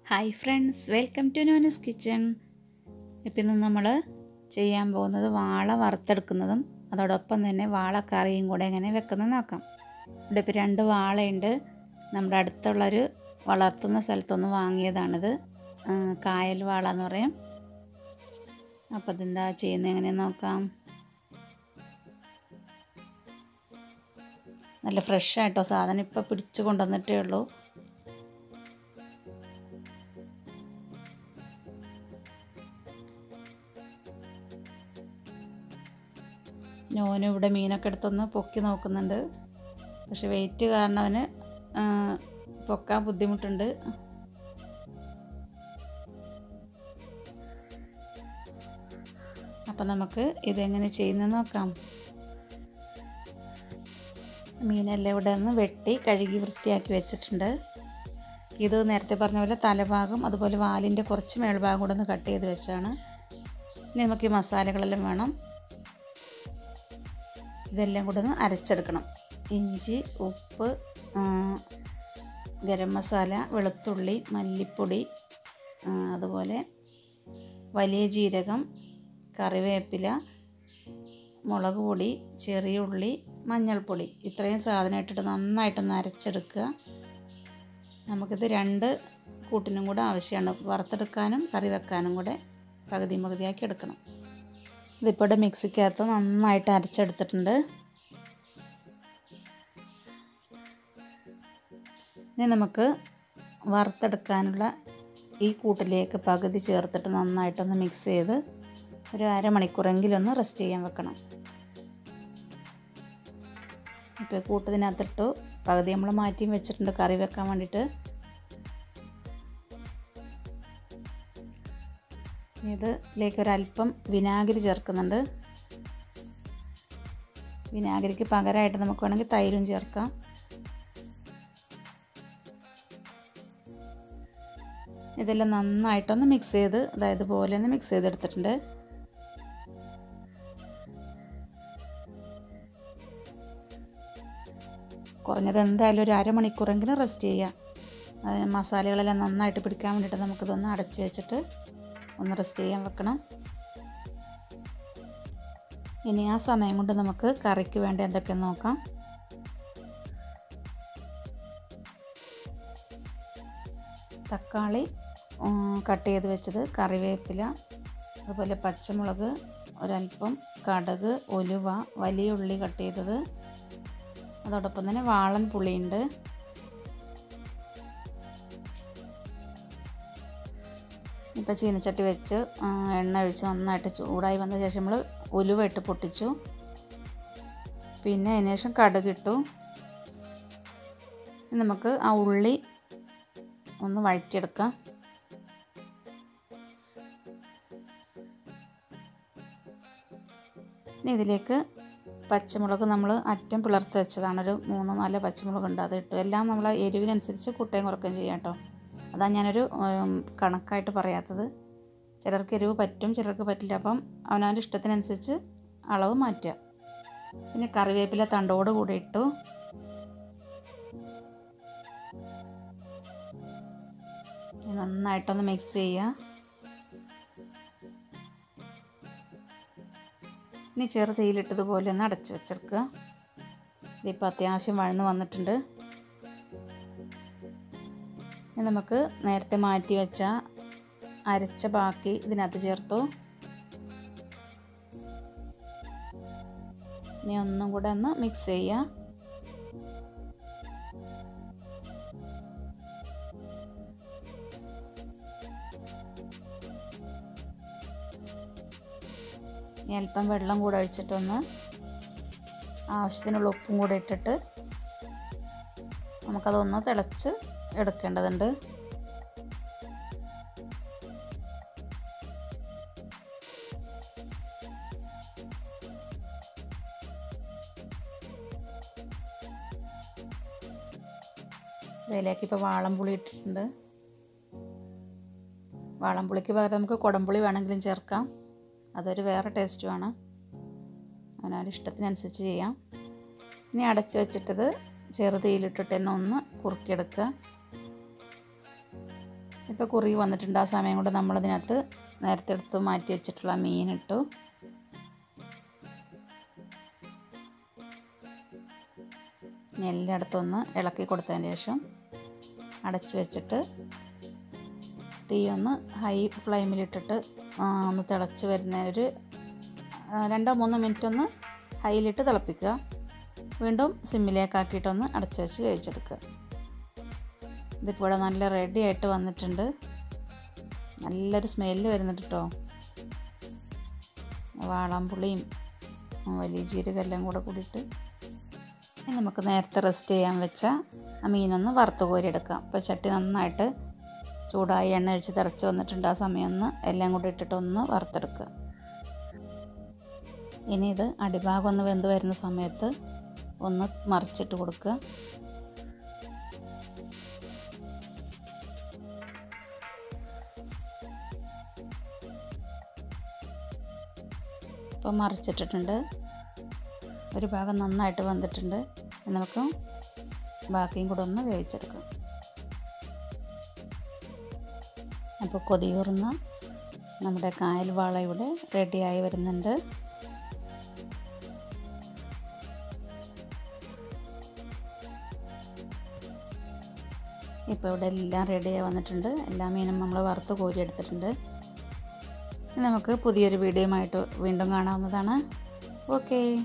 hi friends welcome to Nona's kitchen ഇപ്പം ഇന്ന് നമ്മൾ ചെയ്യാൻ പോകുന്നത് വാള വറുത്തെടുക്കുന്നതും അതോടൊപ്പം തന്നെ വാളക്കറിയും കൂടെ എങ്ങനെ വെക്കുന്നത് നോക്കാം ഇവിടെ ഇപ്പോൾ രണ്ട് വാളയുണ്ട് നമ്മുടെ അടുത്തുള്ളൊരു വളർത്തുന്ന സ്ഥലത്തൊന്ന് വാങ്ങിയതാണിത് ആ, കായൽ വാള എന്ന് പറയും അപ്പോൾ ഇതെന്താ ചെയ്യുന്നത് എങ്ങനെയെന്ന് നോക്കാം നല്ല ഫ്രഷ് ആയിട്ടോ സാധനം ഇപ്പോൾ പിടിച്ചു കൊണ്ടുവന്നിട്ടേ ഉള്ളൂ നോനും ഇവിടെ മീനൊക്കെ എടുത്തൊന്ന് പൊക്കി നോക്കുന്നുണ്ട് പക്ഷെ വെയിറ്റ് കാരണം അവന് ആ, പൊക്കാൻ ബുദ്ധിമുട്ടുണ്ട് അപ്പം നമുക്ക് ഇതെങ്ങനെ ചെയ്യുന്നത് നോക്കാം മീനെല്ലാം ഇവിടെ നിന്ന് വെട്ടി കഴുകി വൃത്തിയാക്കി വെച്ചിട്ടുണ്ട് ഇത് നേരത്തെ പറഞ്ഞ പോലെ തലഭാഗം അതുപോലെ വാലിൻ്റെ കുറച്ച് മേൽഭാഗം കൂടെ ഒന്ന് കട്ട് ചെയ്ത് വെച്ചാണ് ഇനി നമുക്ക് ഈ മസാലകളെല്ലാം വേണം ഇതെല്ലാം കൂടെ ഒന്ന് അരച്ചെടുക്കണം ഇഞ്ചി ഉപ്പ് ആ, ഗരം മസാല വെളുത്തുള്ളി മല്ലിപ്പൊടി ആ, അതുപോലെ വലിയ ജീരകം കറിവേപ്പില മുളക് പൊടി ചെറിയ ഉള്ളി മഞ്ഞൾപ്പൊടി ഇത്രയും സാധനം ഇട്ടിട്ട് നന്നായിട്ടൊന്ന് അരച്ചെടുക്കുക നമുക്കിത് രണ്ട് കൂട്ടിനും കൂടെ ആവശ്യമാണ് വറുത്തെടുക്കാനും കറി വെക്കാനും കൂടെ പകുതി പകുതിയാക്കി എടുക്കണം ഇതിപ്പോൾ ഇവിടെ മിക്സിക്കകത്ത് നന്നായിട്ട് അരച്ചെടുത്തിട്ടുണ്ട് ഇനി നമുക്ക് വറുത്തെടുക്കാനുള്ള ഈ കൂട്ടിലേക്ക് പകുതി ചേർത്തിട്ട് നന്നായിട്ടൊന്ന് മിക്സ് ചെയ്ത് ഒരു അരമണിക്കൂറെങ്കിലും ഒന്ന് റെസ്റ്റ് ചെയ്യാൻ വെക്കണം ഇപ്പോൾ കൂട്ടത്തിനകത്തിട്ടു പകുതി നമ്മൾ മാറ്റിയും വെച്ചിട്ടുണ്ട് കറി വെക്കാൻ വേണ്ടിയിട്ട് ഇതിലേക്ക് ഒരല്പം വിനാഗിരി ചേർക്കുന്നുണ്ട് വിനാഗിരിക്ക് പകരമായിട്ട് നമുക്ക് വേണമെങ്കിൽ തൈരും ചേർക്കാം ഇതെല്ലാം നന്നായിട്ടൊന്ന് മിക്സ് ചെയ്ത് അതായത് പോലെ ഒന്ന് മിക്സ് ചെയ്തെടുത്തിട്ടുണ്ട് കുറഞ്ഞത് എന്തായാലും ഒരു അരമണിക്കൂറെങ്കിലും റെസ്റ്റ് ചെയ്യുക അതിന് മസാലകളെല്ലാം നന്നായിട്ട് പിടിക്കാൻ വേണ്ടിയിട്ട് നമുക്കിതൊന്ന് അടച്ച് വെച്ചിട്ട് ഒന്ന് റെസ്റ്റ് ചെയ്യാൻ വെക്കണം ഇനി ആ സമയം കൊണ്ട് നമുക്ക് കറിക്ക് വേണ്ട എന്തൊക്കെയെന്ന് നോക്കാം തക്കാളി കട്ട് ചെയ്ത് വെച്ചത് കറിവേപ്പില അതുപോലെ പച്ചമുളക് ഒരല്പം കടുക് ഉലുവ വലിയ ഉള്ളി കട്ട് ചെയ്തത് അതോടൊപ്പം തന്നെ വാളൻ പുളിയുണ്ട് ഇപ്പോൾ ചീനച്ചട്ടി വെച്ച് ആ, എണ്ണ ഒഴിച്ച് നന്നായിട്ട് ചൂടായി വന്ന ശേഷം നമ്മൾ ഉലുവ ഇട്ട് പൊട്ടിച്ചു പിന്നെ അതിന് ശേഷം കടുകിട്ടു ഇനി നമുക്ക് ആ ഉള്ളി ഒന്ന് വഴറ്റിയെടുക്കാം ഇനി ഇതിലേക്ക് പച്ചമുളക് നമ്മൾ അറ്റം പിളർത്ത് വെച്ചതാണ് ഒരു മൂന്നോ നാലോ പച്ചമുളക് ഉണ്ട് അത് ഇട്ടു എല്ലാം നമ്മൾ എരിവിനനുസരിച്ച് കുട്ടയും കുറക്കുകയും ചെയ്യാം കേട്ടോ അതാണ് ഞാനൊരു ഉം, കണക്കായിട്ട് പറയാത്തത് ചിലർക്ക് എരിവ് പറ്റും ചിലർക്ക് പറ്റില്ല അപ്പം അവനവൻ്റെ ഇഷ്ടത്തിനനുസരിച്ച് അളവ് മാറ്റുക പിന്നെ കറിവേപ്പില തണ്ടോട് കൂടി ഇട്ടു ഇനി നന്നായിട്ടൊന്ന് മിക്സ് ചെയ്യുക ഇനി ചെറു തീയിലിട്ടതുപോലെ ഒന്ന് അടച്ചു വെച്ചെടുക്കുക ഇതിപ്പോൾ അത്യാവശ്യം വഴന്ന് വന്നിട്ടുണ്ട് ഇനി നമുക്ക് നേരത്തെ മാറ്റി വെച്ച അരച്ച ബാക്കി ഇതിനകത്ത് ചേർത്തു ഇനി ഒന്നും കൂടെ ഒന്ന് മിക്സ് ചെയ്യുക ഇനി അല്പം വെള്ളം കൂടെ ഒഴിച്ചിട്ടൊന്ന് ആവശ്യത്തിനുള്ള ഉപ്പും കൂടെ ഇട്ടിട്ട് നമുക്കതൊന്ന് തിളച്ച് എടുക്കേണ്ടതുണ്ട് ഇതിലേക്ക് ഇപ്പോൾ വാളംപുളി ഇട്ടിട്ടുണ്ട് വാളംപുളിക്ക് പകരം നമുക്ക് കുടംപുളി വേണമെങ്കിലും ചേർക്കാം അതൊരു വേറെ ടേസ്റ്റുമാണ് അവനവൻ്റെ ഇഷ്ടത്തിനനുസരിച്ച് ചെയ്യാം ഇനി അടച്ച് വെച്ചിട്ടത് ചെറുതീയിലിട്ടിട്ട് തന്നെ ഒന്ന് കുറുക്കിയെടുക്കുക ഇപ്പോൾ കുറി വന്നിട്ടുണ്ട് ആ സമയം കൊണ്ട് നമ്മളതിനകത്ത് നേരത്തെ എടുത്ത് മാറ്റി വെച്ചിട്ടുള്ള മീനിട്ടു എല്ലായിടത്തൊന്ന് ഇളക്കി കൊടുത്തതിന് ശേഷം അടച്ച് വെച്ചിട്ട് തീ ഒന്ന് ഹൈ ഫ്ലെയിമിലിട്ടിട്ട് ഒന്ന് തിളച്ച് വരുന്ന ഒരു രണ്ടോ മൂന്നോ മിനിറ്റ് ഒന്ന് ഹൈയിലിട്ട് തിളപ്പിക്കുക വീണ്ടും സിമ്മിലേക്കാക്കിയിട്ടൊന്ന് അടച്ച് വെച്ച് വേവിച്ചെടുക്കുക ഇതിപ്പോൾ ഇവിടെ നല്ല റെഡി ആയിട്ട് വന്നിട്ടുണ്ട് നല്ലൊരു സ്മെല്ല് വരുന്നുണ്ട് കേട്ടോ വാളാമ്പുളിയും വലിയ ജീരകെല്ലാം കൂടെ കൂടിയിട്ട് ഇനി നമുക്ക് നേരത്തെ റെസ്റ്റ് ചെയ്യാൻ വെച്ച ആ മീനൊന്ന് വറുത്ത് കോരിയെടുക്കാം അപ്പോൾ ചട്ടി നന്നായിട്ട് ചൂടായി എണ്ണ ഒഴിച്ച് തിളച്ച് വന്നിട്ടുണ്ട് ആ സമയം ഒന്ന് എല്ലാം കൂടി ഇട്ടിട്ടൊന്ന് വറുത്തെടുക്കുക ഇനി ഇത് അടിഭാഗം ഒന്ന് വെന്ത് വരുന്ന സമയത്ത് ഒന്ന് മറിച്ചിട്ട് കൊടുക്കുക ഇപ്പോൾ മറിച്ചിട്ടിട്ടുണ്ട് ഒരു ഭാഗം നന്നായിട്ട് വെന്തിട്ടുണ്ട് നമുക്ക് ബാക്കിയും കൂടെ ഒന്ന് വേവിച്ചെടുക്കാം അപ്പോൾ കൊതിയൂർന്ന നമ്മുടെ കായൽ വാള ഇവിടെ റെഡിയായി വരുന്നുണ്ട് ഇപ്പോൾ ഇവിടെ എല്ലാം റെഡിയായി വന്നിട്ടുണ്ട് എല്ലാ മീനും നമ്മൾ വറുത്ത് കോരിയെടുത്തിട്ടുണ്ട് നമുക്ക് പുതിയൊരു വീഡിയോയുമായിട്ട് വീണ്ടും കാണാവുന്നതാണ് ഓക്കേ